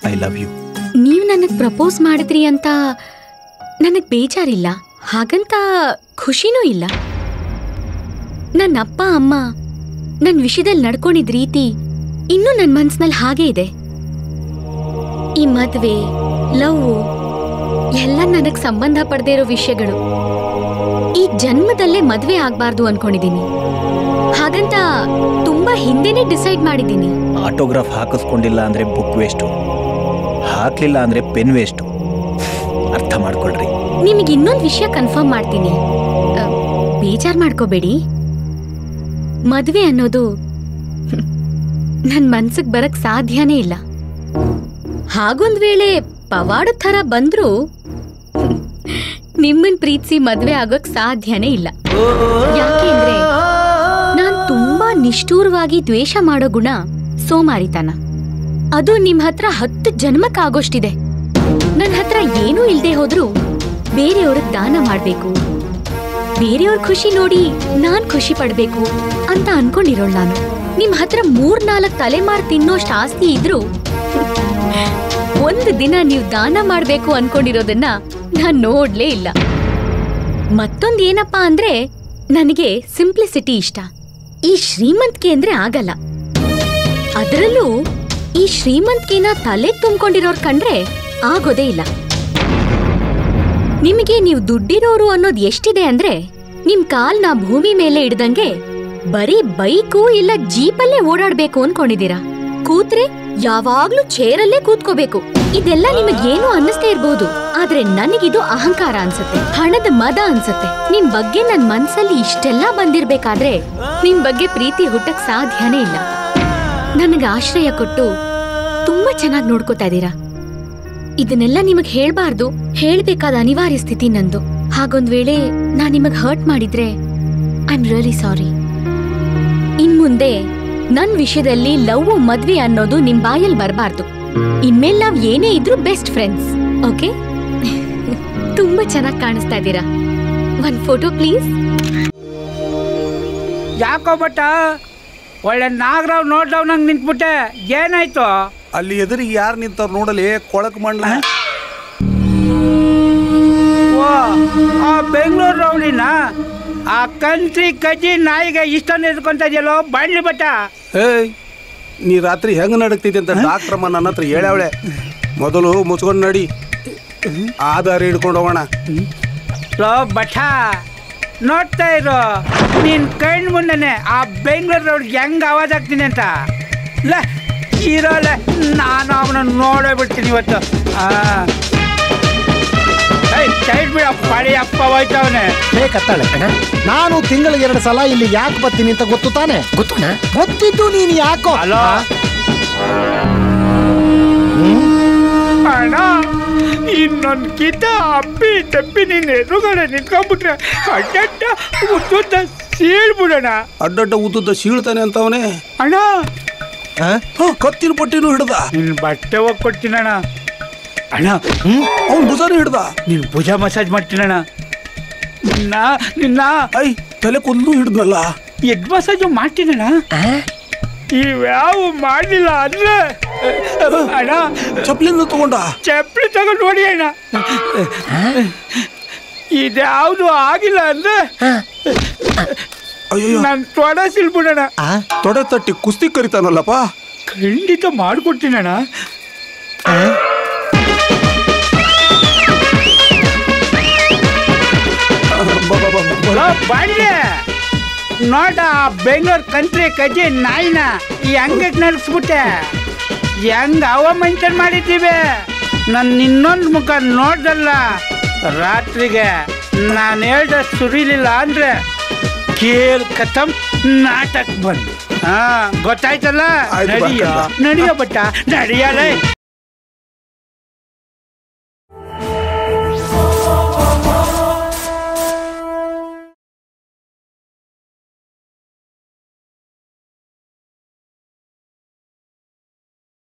I love you ನೀವು ನನಗೆ propose ಮಾಡಿದ್ರಿ ಅಂತ ನನಗೆ ಬೇಜಾರಿಲ್ಲ ಹಾಗಂತ ಖುಷಿನೂ ಇಲ್ಲ ನನ್ನ ಅಪ್ಪ ಅಮ್ಮ ನನ್ನ ವಿಷಯದಲ್ಲಿ ನಡ್ಕೊಂಡಿದ್ ರೀತಿ ಇನ್ನೂ ನನ್ನ ಮನ್ಸಿನಲ್ಲಿ ಹಾಗೇ ಇದೆ ಈ ಮದ್ವೆ ಲವ್ ಎಲ್ಲ ನನಗೆ ಸಂಬಂಧ ಪಡದೇ ಇರೋ ವಿಷಯಗಳು ಈ ಜನ್ಮದಲ್ಲೇ ಮದ್ವೆ ಆಗ್ಬಾರ್ದು ಅನ್ಕೊಂಡಿದ್ದೀನಿ ಹಾಗಂತ ತುಂಬಾ ಹಿಂದೆನೆ ಡಿಸೈಡ್ ಮಾಡಿದ್ದೀನಿ ಆಟೋಗ್ರಾಫ್ ಹಾಕಿಸ್ಕೊಂಡಿಲ್ಲ ಅಂದ್ರೆ ಬುಕ್ ವೇಸ್ಟು ಹಾಕ್ಲಿಲ್ಲ ಅಂದ್ರೆ ಪೆನ್ ವೇಸ್ಟು ಅರ್ಥ ಮಾಡ್ಕೊಳ್ರಿ ನಿಮಗೆ ಇನ್ನೊಂದು ವಿಷಯ ಕನ್ಫರ್ಮ್ ಮಾಡ್ತೀನಿ ಅ, ಬೇಜಾರ್ ಮಾಡ್ಕೋಬೇಡಿ ಮದ್ವೆ ಅನ್ನೋದು ನನ್ ಮನ್ಸಿಗೆ ಬರಕ್ ಸಾಧ್ಯನೇ ಇಲ್ಲ ಹಾಗೊಂದ್ ವೇಳೆ ಪವಾಡ ಥರ ಬಂದ್ರೂ ನಿಮ್ಮನ್ ಪ್ರೀತಿಸಿ ಮದ್ವೆ ಆಗೋಕ್ ಸಾಧ್ಯನೇ ಇಲ್ಲ ಯಾಕೆ ಅಂದ್ರೆ ನಾನ್ ತುಂಬಾ ನಿಷ್ಠೂರವಾಗಿ ದ್ವೇಷ ಮಾಡೋ ಗುಣ ಸೋಮಾರಿತನ ಅದು ನಿಮ್ ಹತ್ರ ಹತ್ತು ಜನ್ಮಕ್ಕಾಗೋಷ್ಟಿದೆ ನನ್ ಹತ್ರ ಏನೂ ಇಲ್ದೆ ಹೋದ್ರೂ ಬೇರೆಯವ್ರಿಗೆ ದಾನ ಮಾಡ್ಬೇಕು ಬೇರೆಯವ್ರ ಖುಷಿ ನೋಡಿ ನಾನ್ ಖುಷಿ ಪಡ್ಬೇಕು ಅಂತ ಅನ್ಕೊಂಡಿರೋಳ್ ನಾನು ನಿಮ್ ಹತ್ರ ಮೂರ್ ನಾಲ್ಕ್ ತಲೆಮಾರ್ ತಿನ್ನೋಷ್ಟ್ ಆಸ್ತಿ ಇದ್ರೂ ಒಂದು ದಿನ ನೀವು ದಾನ ಮಾಡ್ಬೇಕು ಅನ್ಕೊಂಡಿರೋದನ್ನ ನಾನ್ ನೋಡ್ಲೇ ಇಲ್ಲ ಮತ್ತೊಂದ್ ಏನಪ್ಪಾ ಅಂದ್ರೆ ನನಗೆ ಸಿಂಪ್ಲಿಸಿಟಿ ಇಷ್ಟ ಈ ಶ್ರೀಮಂತಿಕೆ ಅಂದ್ರೆ ಆಗಲ್ಲ ಅದರಲ್ಲೂ ಈ ಶ್ರೀಮಂತಿಕೆನ ತಲೆ ತುಂಬಿಕೊಂಡಿರೋರ್ ಕಂಡ್ರೆ ಆಗೋದೇ ಇಲ್ಲ ನಿಮಗೆ ನೀವು ದುಡ್ಡಿರೋರು ಅನ್ನೋದು ಎಷ್ಟಿದೆ ಅಂದ್ರೆ ನಿಮ್ ಕಾಲ್ನ ಭೂಮಿ ಮೇಲೆ ಇಡ್ದಂಗೆ ಬರೀ ಬೈಕು ಇಲ್ಲ ಜೀಪಲ್ಲೇ ಓಡಾಡ್ಬೇಕು ಅನ್ಕೊಂಡಿದೀರಾ ಕೂತ್ರೆ ಯಾವಾಗ್ಲೂ ಚೇರಲ್ಲೇ ಕೂತ್ಕೋಬೇಕು ಇದೆಲ್ಲ ನಿಮಗೇನು ಅನ್ನಿಸ್ತಾ ಇರ್ಬೋದು ಆದ್ರೆ ನನಗಿದು ಅಹಂಕಾರ ಅನ್ಸುತ್ತೆ ಹಣದ ಮದ ಅನ್ಸುತ್ತೆ ನಿಮ್ ಬಗ್ಗೆ ನನ್ ಮನ್ಸಲ್ಲಿ ಇಷ್ಟೆಲ್ಲ ಬಂದಿರ್ಬೇಕಾದ್ರೆ ನಿಮ್ ಬಗ್ಗೆ ಪ್ರೀತಿ ಹುಟ್ಟಕ್ ಸಾಧ್ಯನೇ ಇಲ್ಲ ನನಗೆ ಆಶ್ರಯ ಕೊಟ್ಟು ತುಂಬಾ ಚೆನ್ನಾಗಿ ನೋಡ್ಕೋತಾ ಇದೀರಾ ಇದನ್ನೆಲ್ಲ ನಿಮಗ್ ಹೇಳ್ಬಾರ್ದು ಹೇಳ್ಬೇಕಾದ ಅನಿವಾರ್ಯ ಸ್ಥಿತಿ ನಂದು ಹಾಗೊಂದ್ ವೇಳೆ ನಾನ್ ನಿಮಗ್ ಹರ್ಟ್ ಮಾಡಿದ್ರೆ ಐ ಆಮ್ ರಿಯಲಿ ಸಾರಿ ಇನ್ ಮುಂದೆ ನನ್ ವಿಷಯದಲ್ಲಿ ಲವ್ ಮದ್ವೆ ಅನ್ನೋದು ನಿಮ್ ಬಾಯಲ್ಲಿ ಬರಬಾರ್ದು ಇನ್ಮೇಲೆ ನಾವ್ ಏನೇ ಇದ್ರೂ ಬೆಸ್ಟ್ ಫ್ರೆಂಡ್ಸ್ ಓಕೆ ತುಂಬಾ ಚೆನ್ನಾಗಿ ಕಾಣಿಸ್ತಾ ಇದ್ದೀರಾ ಒಂದ್ ಫೋಟೋ ಪ್ಲೀಸ್ ಯಾಕೋ ಬಟ್ಟ ಒಳ್ಳೆ ನಾಗರಾವ್ ನೋಡ್ದವ್ ನಂಗೆ ನಿಂತ್ಬಿಟ್ಟೆ ಏನಾಯ್ತು ಅಲ್ಲಿ ಎದುರಿಗೆ ಯಾರು ನಿಂತವ್ರು ನೋಡಲಿ ಕೊಳಕ್ ಮಂಡ್ಲ ಓ ಆ ಬೆಂಗಳೂರು ರೌಡಿನ ಆ ಕಂಟ್ರಿ ಕಜ್ಜಿ ನಾಯಿಗೆ ಇಷ್ಟೊಂದು ಎದ್ಕೊಂತ ಇದೆಯಲ್ಲೋ ಬಾಣ್ಲಿ ಬಟ್ಟ ಏಯ್ ನೀ ರಾತ್ರಿ ಹೆಂಗ್ ನಡಕ್ತಿದ್ದೆ ಅಂತ ಡಾಕ್ಟ್ರಮ್ಮ ನನ್ನ ಹತ್ರ ಹೇಳವಳೆ ಮೊದಲು ಮುಚ್ಕೊಂಡು ನಡಿ ಆಧಾರ ಹಿಡ್ಕೊಂಡು ಹೋಗೋಣ ಲೋ ಬಠ ನೋಡ್ತಾ ಇರು ನಿನ್ ಕಣ್ ಮುಂದೆನೆ ಆ ಬೆಂಗಳೂರು ರೌಡ್ ಹೆಂಗ್ ಆವಾಜ್ ಆಗ್ತೀನಿ ಅಂತ ಲ ಇರೋಲ್ಲ ನಾನು ಅವನ ನೋಡೇ ಬಿಡ್ತೀನಿ ಇವತ್ತು ಆ ಏಯ್ ಸೈಡ್ ಬಿಡ ಪಡಿ ಅಪ್ಪ ಹೋಯ್ತವನೆ ಬೇಕತ್ತಾಳೆ ನಾನು ತಿಂಗಳಿಗೆ ಎರಡು ಸಲ ಇಲ್ಲಿ ಯಾಕೆ ಬರ್ತೀನಿ ಅಂತ ಗೊತ್ತು ತಾನೆ ಗೊತ್ತುಣ ಗೊತ್ತಿದ್ದು ನೀನು ಯಾಕೋ ಹಲೋ ಅಣ್ಣ ಇನ್ನೊಂದು ಕಿತ ಅಪ್ಪಿ ತಪ್ಪಿ ನಿನ್ನ ಎದುರುಗಡೆ ನಿಂತ್ಕೊಂಡ್ಬಿಟ್ರೆ ಅಡ್ಡಡ್ಡ ಉದ್ದುದ್ದ ಸೀಳ್ಬಿಡೋಣ ಅಡ್ಡಡ್ಡ ಉದ್ದುದ್ದ ಸೀಳ್ತಾನೆ ಅಂತವನೇ ಅಣ್ಣ ಕತ್ತಿನ ಪಟ್ಟಿನೂ ಹಿಡ್ದ ನಿನ್ನ ಬಟ್ಟೆ ಹೋಗಿ ಕೊಡ್ತೀನಣ್ಣ ಅಣ್ಣ ಅವ್ನ್ ಭುಜಾನು ಹಿಡ್ದ ನಿನ್ನ ಭುಜ ಮಸಾಜ್ ಮಾಡ್ತೀನಣ್ಣ ನಿನ್ನ ನಿನ್ನ ಐ ತಲೆ ಕೂದಲು ಹಿಡ್ದಲ್ಲ ಎಡ್ ಮಸಾಜು ಮಾಡ್ತೀನಣ್ಣ ಇವ್ಯಾವು ಮಾಡಲಿಲ್ಲ ಅಂದ್ರೆ ಅಣ್ಣ ಚಪ್ಲಿಂದ ತಗೊಂಡ ಚಪ್ಪಲಿ ತಗೊಂಡು ನೋಡಿ ಅಣ್ಣ ಇದ್ಯಾವುದು ಆಗಿಲ್ಲ ಅಂದ್ರೆ ಅಯ್ಯೋ ನಾನು ತೊಡ ಸಿಲ್ಬಿಡೋಣ ತೊಡೆ ತಟ್ಟಿ ಕುಸ್ತಿ ಕರಿತಾನಲ್ಲಪ್ಪ ಖಂಡಿತ ಮಾಡ್ಕೊಡ್ತೀನಣ್ಣ ಬಾಡ್ಲೆ ನೋಡ ಬೆಂಗಳೂರು ಕಂಟ್ರಿ ಕಜ್ಜಿ ನಾಯಿನ ಹೆಂಗ್ ನಡ್ಸ್ಬಿಟ್ಟೆ ಹೆಂಗ್ ಅವಮಂಚನ್ ಮಾಡಿದ್ದೀವಿ ನನ್ನ ಇನ್ನೊಂದು ಮುಖ ನೋಡ್ದಲ್ಲ ರಾತ್ರಿಗೆ ನಾನು ಹೇಳ್ದ ಸುರಿಲಿಲ್ಲ ಅಂದ್ರೆ ಕೇಲ್ ಕಥಮ್ ನಾಟಕ್ ಬಂದು ಹಾ ಗೊತ್ತಾಯ್ತಲ್ಲ ಆಯ್ತು ಬಾ, ನಡಿಯ ಕಂದ. ನಡಿಯ ಬಟ್ಟ ನಡಿಯಲೇ